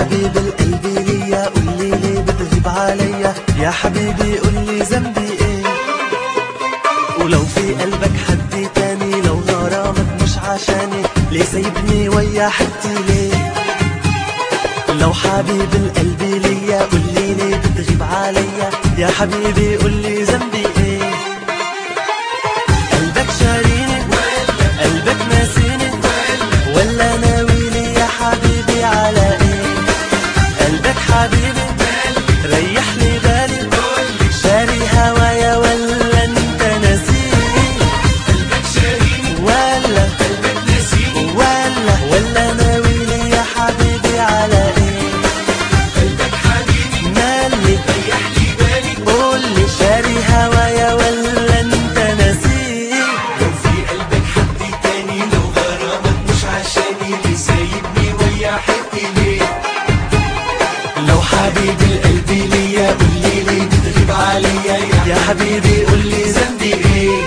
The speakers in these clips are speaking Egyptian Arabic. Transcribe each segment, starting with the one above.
حبيب القلب ليا قولي ليه بتغيب عليا يا حبيبي قولي ذنبي ايه ولو في قلبك حد تاني لو غرامك مش عشاني ليه سايبني ويا حدي ليه لو حبيب القلب ليا قولي ليه بتغيب عليا يا حبيبي قولي ذنبي ايه قلبك شاريني قلبك ناسيني ولا ناوي لي يا حبيبي على ايه قلبك حبيبي ريح لي بالي شاري هوايا ولا انت ناسيني قلبك شاريني ولا قلبك ناسيني ولا ولا ناوي لي يا حبيبي على ايه قلبك حبيبي مالي ريح لي بالي قول لي شاري هوايا ولا انت ناسيني لو في قلبك حد تاني لو غرامك مش عشاني ليه سايبني ويا حقي ليه لو حبيب القلب ليا قولي ليه بتغيب عليا يا حبيبي قول لي ذنبي ايه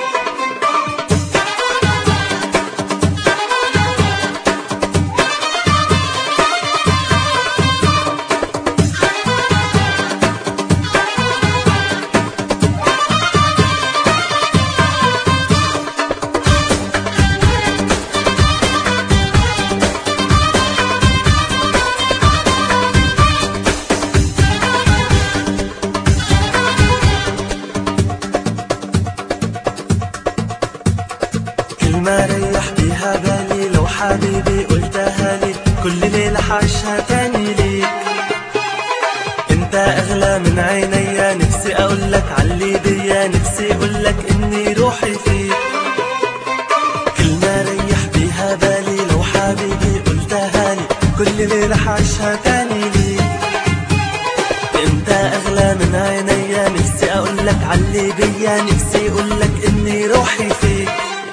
كلمة ريح بيها بالي لو حبيبي قلتها لي كل ليلة حعيشها تاني ليك انت اغلى من عينيا نفسي اقولك علي بيا نفسي اقولك اني روحي فيك كلمة ريح بيها بالي لو حبيبي قلتها لي كل ليلة حعيشها تاني ليك انت اغلى من عينيا نفسي اقولك علي بيا نفسي اقولك اني روحي فيك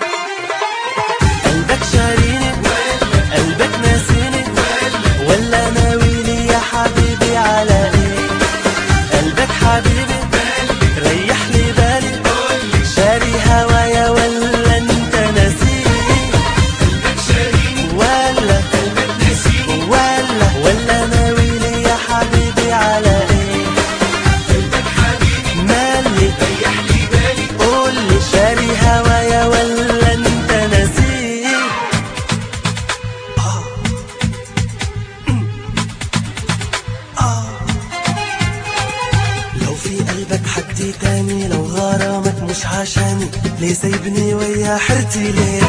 قلبك شاريني قلبك ناسيني ولا ناوي لي يا حبيبي على ايه قلبك حبيبي ريح لي بالي شاري هوايا ولا انت ناسيني قلبك شاريني ولا قلبك ناسيني ولا ولا ناوي لي يا حبيبي على ايه قلبك حبيبي مالي ريح لي بالي قول لي شاري هوايا ولا انت ناسيني آه. آه. لو في قلبك حد تاني لو غرامك مش عشاني ليه سايبني ويا حرتي ليه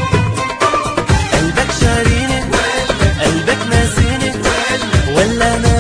قلبك شاريني قلبك ناسيني ولا انا